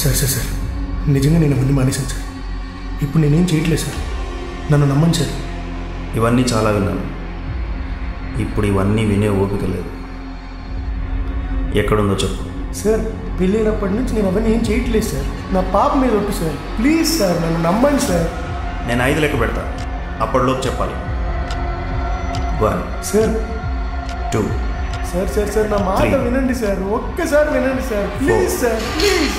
Sir sir sir నిజంగా నేను ఇవన్నీ మానేశాను సార్ ఇప్పుడు నేనేం చేయట్లేదు సార్ నన్ను నమ్మండి సార్ ఇవన్నీ చాలా విన్నాను ఇప్పుడు ఇవన్నీ వినే ఓపిక లేదు ఎక్కడుందో చెప్పు సార్ పెళ్ళైనప్పటి నుంచి నేను అవన్నీ ఏం చేయట్లేదు సార్ నా పాప మీద ఒట్టు సార్ ప్లీజ్ సార్ నన్ను నమ్మండి సార్ నేను ఐదు లెక్క పెడతా అప్పటిలోపు చెప్పాలి one sir two sir sir sir నా మాట Three. వినండి సార్ ఒక్కసారి వినండి సార్ ప్లీజ్ సార్ ప్లీజ్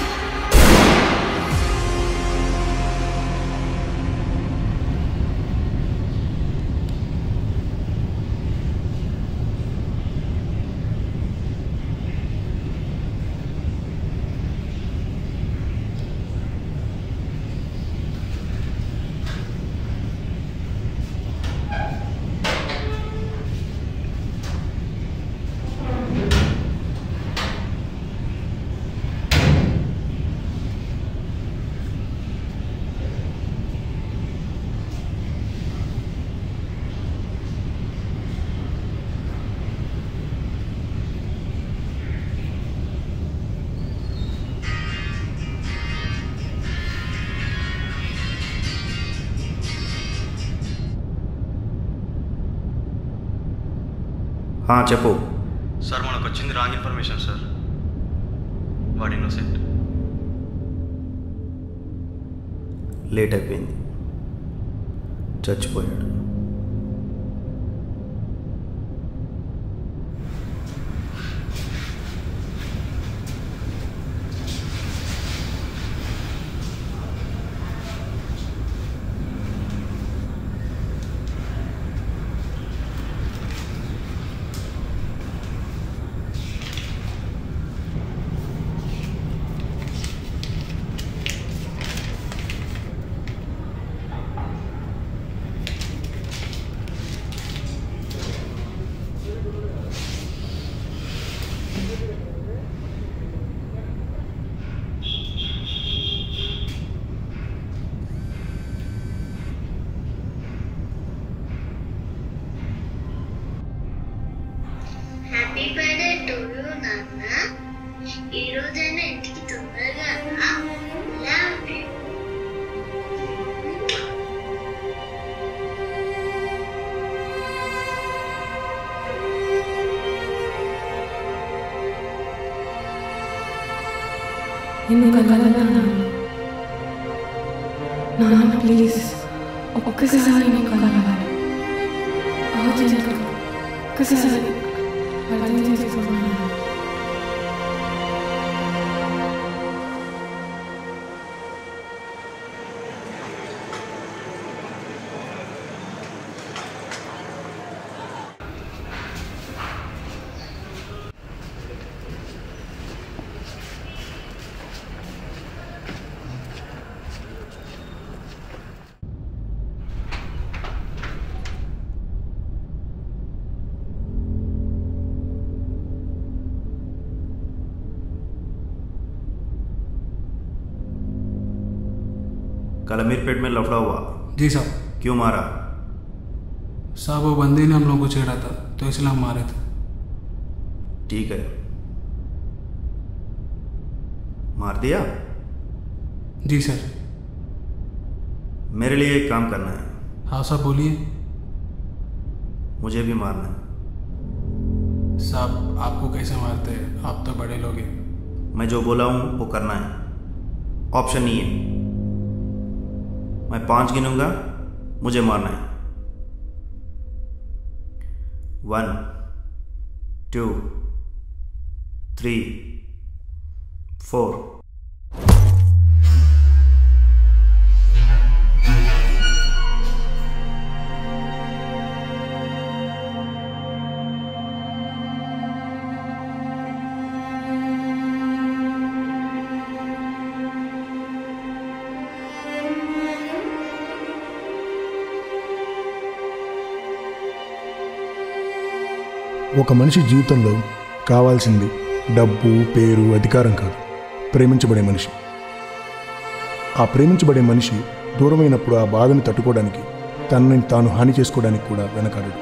ఆ, చెప్పు సార్ మనకు వచ్చింది రాంగ్ ఇన్ఫర్మేషన్ సార్ వాడు ఇన్నోసెంట్ లేట్ అయిపోయింది చచ్చిపోయాడు హ్యాపీ బర్త్డే టు యూ నాన్న ఈ రోజైనా ఇంటికి తొందరగా రా లవ్ యూ నిన్ను కలవాలన్నాను నాన్న ప్లీజ్ ఒక్కసారి నేను కలవాలి అర్జెంట్గా ఒక్కసారి అర్థం చేసుకోవాలి कल अमीरपेट में लफड़ा हुआ जी साहब क्यों मारा साहब वो बंदे ने हम लोग को छेड़ा था तो इसलिए हम मारे थे ठीक है मार दिया जी सर मेरे लिए एक काम करना है हाँ साहब बोलिए मुझे भी मारना है साहब आपको कैसे मारते हैं आप तो बड़े लोग हैं मैं जो बोला हूँ वो करना है ऑप्शन नहीं है मैं पांच गिनूंगा मुझे मारना है वन टू थ्री फोर ఒక మనిషి జీవితంలో కావాల్సింది డబ్బు పేరు అధికారం కాదు ప్రేమించబడే మనిషి ఆ ప్రేమించబడే మనిషి దూరమైనప్పుడు ఆ బాధను తట్టుకోవడానికి తనని తాను హాని చేసుకోవడానికి కూడా వెనకాడడు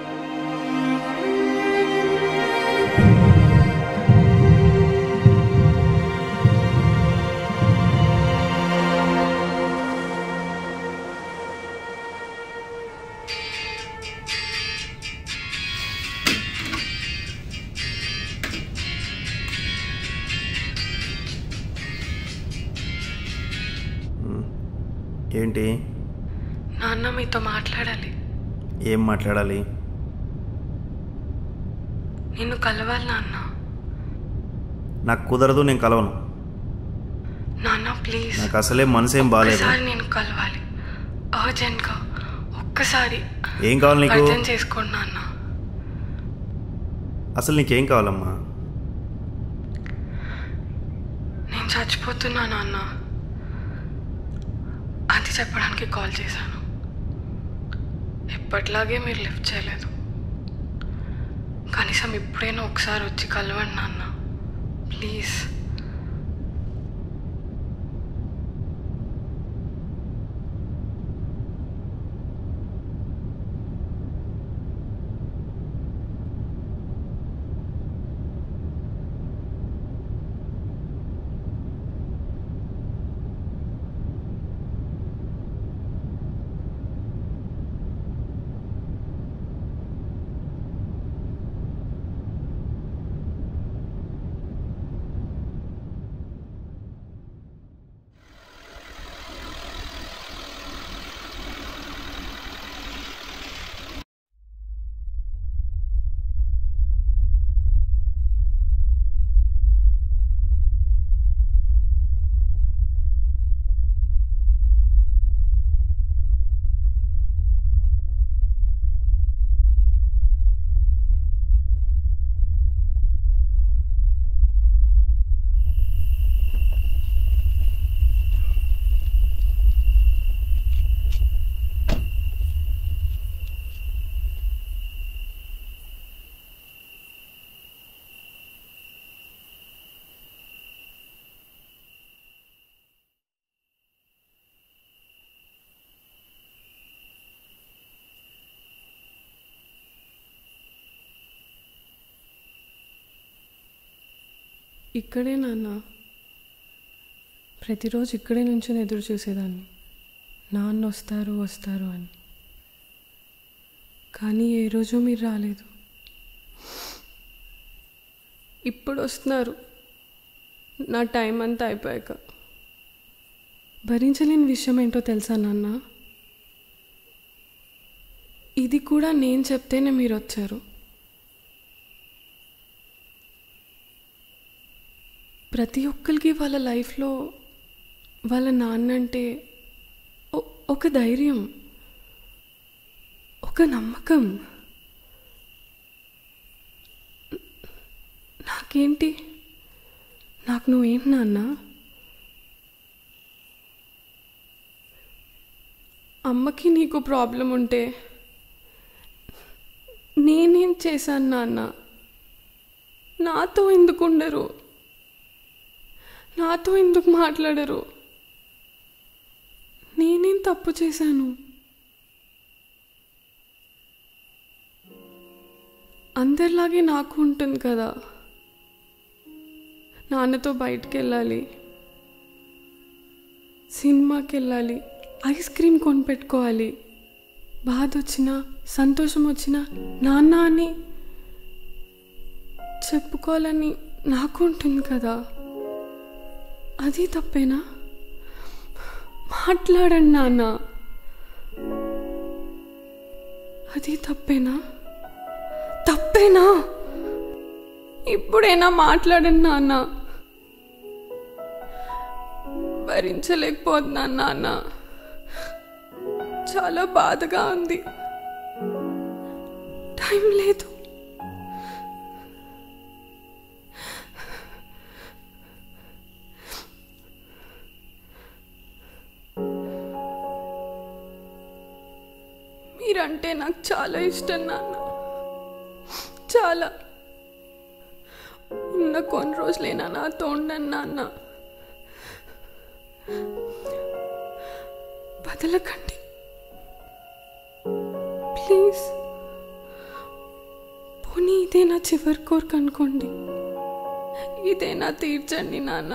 ఏంటి నాన్న మీతో మాట్లాడాలి ఏం మాట్లాడాలి నిన్ను కలవాలి నాన్న నాకు కుదరదు నేను కలవను నాన్న ప్లీజ్ నాకు అసలే మనసేం బాగాలేదు ఒక్కసారి నేను కలవాలి అర్జెంట్గా ఒక్కసారి ఏం కావాలి నీకు అర్థం చేసుకోండి నాన్న అసలు నీకేం కావాలమ్మా నేను చచ్చిపోతున్నా నాన్న అది చెప్పడానికి కాల్ చేశాను ఎప్పటిలాగే మీరు లిఫ్ట్ చేయలేదు కనీసం ఇప్పుడైనా ఒకసారి వచ్చి కలవండి నాన్న ప్లీజ్ ఇక్కడే నాన్న ప్రతిరోజు ఇక్కడే నుంచి ఎదురు చూసేదాన్ని నాన్న వస్తారు వస్తారు అని కానీ ఏ రోజు మీరు రాలేదు ఇప్పుడు వస్తున్నారు నా టైం అంతా అయిపోయాక భరించలేని విషయం ఏంటో తెలుసా నాన్న ఇది కూడా నేను చెప్తేనే మీరు వచ్చారు ప్రతి ఒక్కరికి వాళ్ళ లైఫ్లో వాళ్ళ నాన్న అంటే ఒ- ఒక ధైర్యం ఒక నమ్మకం నాకేంటి నాకు నువ్వేంటి నాన్న అమ్మకి నీకు ప్రాబ్లం ఉంటే నేనేం చేశాను నాన్న నాతో ఎందుకు ఉండరు నాతో ఎందుకు మాట్లాడరు నేనేం తప్పు చేశాను అందరిలాగే నాకు ఉంటుంది కదా నాన్నతో బయటికి వెళ్ళాలి సినిమాకి వెళ్ళాలి ఐస్ క్రీమ్ కొనిపెట్టుకోవాలి బాధ వచ్చినా సంతోషం వచ్చినా నాన్న అని చెప్పుకోవాలని నాకు ఉంటుంది కదా అది తప్పేనా మాట్లాడండి నాన్న అది తప్పేనా తప్పేనా ఇప్పుడైనా మాట్లాడండి నాన్న భరించలేకపోతున్నాను నాన్న చాలా బాధగా ఉంది టైం లేదు మీరంటే నాకు చాలా ఇష్టం నాన్న చాలా ఉన్న కొన్ని రోజులైనా నాతో ఉండండి నాన్న బదలకండి ప్లీజ్ పోనీ ఇదే నా చివరి కోరిక అనుకోండి ఇదే నా తీర్చండి నాన్న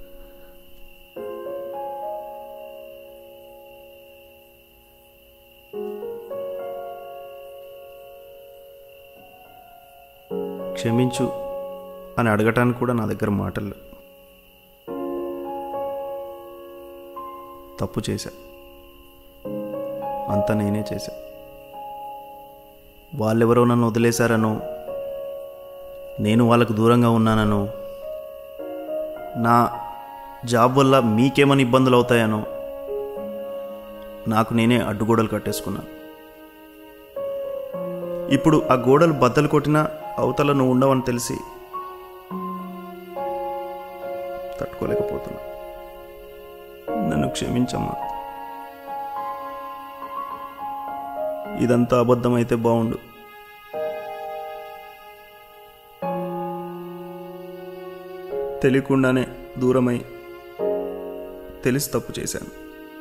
క్షమించు అని అడగటానికి కూడా నా దగ్గర మాటలు లేవు. తప్పు చేశా అంతా నేనే చేశా వాళ్ళెవరో నన్ను వదిలేశారనో నేను వాళ్ళకు దూరంగా ఉన్నాననో నా జాబ్ వల్ల మీకేమైనా ఇబ్బందులు అవుతాయనో నాకు నేనే అడ్డుగోడలు కట్టేసుకున్నాను ఇప్పుడు ఆ గోడలు బద్దలు కొట్టినా అవతల నువ్వు ఉండవని తెలిసి తట్టుకోలేకపోతున్నా నన్ను క్షమించమ్మా ఇదంతా అబద్ధమైతే బాగుండు తెలియకుండానే దూరమై తెలిసి తప్పు చేశాను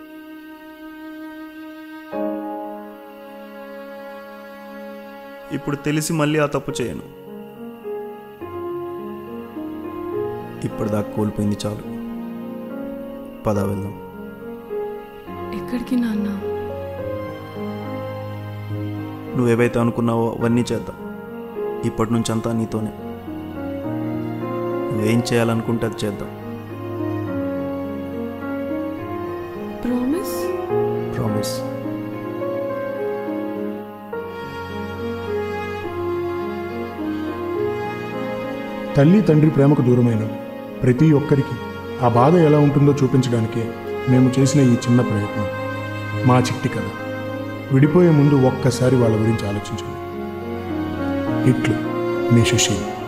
ఇప్పుడు తెలిసి మళ్ళీ ఆ తప్పు చేయను ఇప్పటిదాకా కోల్పోయింది చాలు పద వెళ్దాం ఎక్కడికి నాన్న నువ్వేవైతే అనుకున్నావో అవన్నీ చేద్దాం ఇప్పటి నుంచి అంతా నీతోనే నువ్వేం చేయాలనుకుంటే అది చేద్దాం ప్రామిస్ ప్రామిస్ తల్లి తండ్రి ప్రేమకు దూరమైన ప్రతి ఒక్కరికి ఆ బాధ ఎలా ఉంటుందో చూపించడానికే మేము చేసిన ఈ చిన్న ప్రయత్నం మా చిట్టి కథ విడిపోయే ముందు ఒక్కసారి వాళ్ళ గురించి ఆలోచించండి ఇట్లు మీ సుశీల్